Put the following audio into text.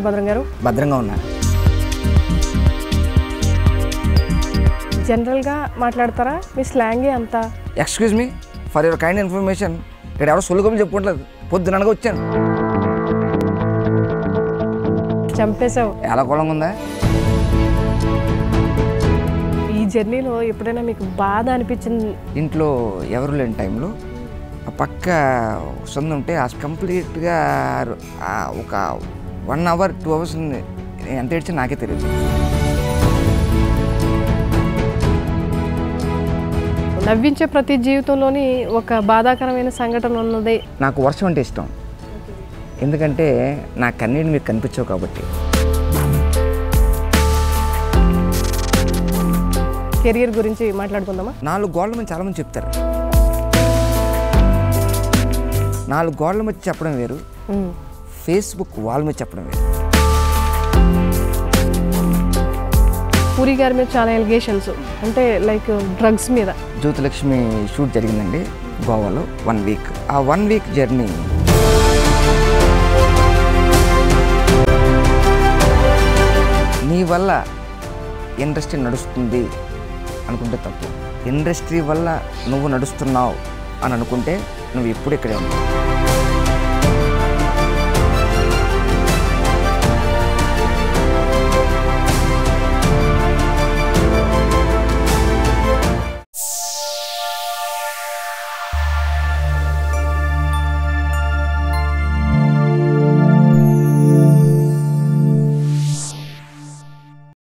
భద్రం గారు భద్రంగా ఉన్నా జనరల్గా మాట్లాడతారా మీ స్లాంగే అంతా excuse me for your kind information ఇక్కడ ఎవరో సొలుగం చెప్పుకోవట్లేదు పొద్దుననగా వచ్చాను చంపేశావు ఎలా కులంగా ఉందా ఈ జర్నీలో ఎప్పుడైనా మీకు బాధ అనిపించింది ఇంట్లో ఎవరు లేని టైంలో ఆ పక్క సొంత ఉంటే ఆ కంప్లీట్గా ఒక వన్ అవర్ టూ అవర్స్ ఎంత ఏడ్చి నాకే తెలియదు నవ్వించే ప్రతి జీవితంలోని ఒక బాధాకరమైన సంఘటన ఉన్నది నాకు వర్షం అంటే ఇష్టం ఎందుకంటే నా కన్నీళ్ళు మీకు కనిపించవు కాబట్టి కెరియర్ గురించి మాట్లాడుకుందామా నాలుగు గోడల మధ్య చాలామంది చెప్తారు నాలుగు గోడల మధ్య చెప్పడం వేరు ఉమ్. ఫేస్బుక్ వాళ్ళ మీద చెప్పడం వేరు పూరి గారి మీద చాలా ఎలిగేషన్స్ అంటే లైక్ డ్రగ్స్ మీద జ్యోతిలక్ష్మి షూట్ జరిగిందండి గోవాలో వన్ వీక్ ఆ వన్ వీక్ జర్నీ నీ వల్ల ఇండస్ట్రీ నడుస్తుంది అనుకుంటే తప్పు ఇండస్ట్రీ వల్ల నువ్వు నడుస్తున్నావు అని అనుకుంటే నువ్వు ఎప్పుడు ఇక్కడే ఉంటావు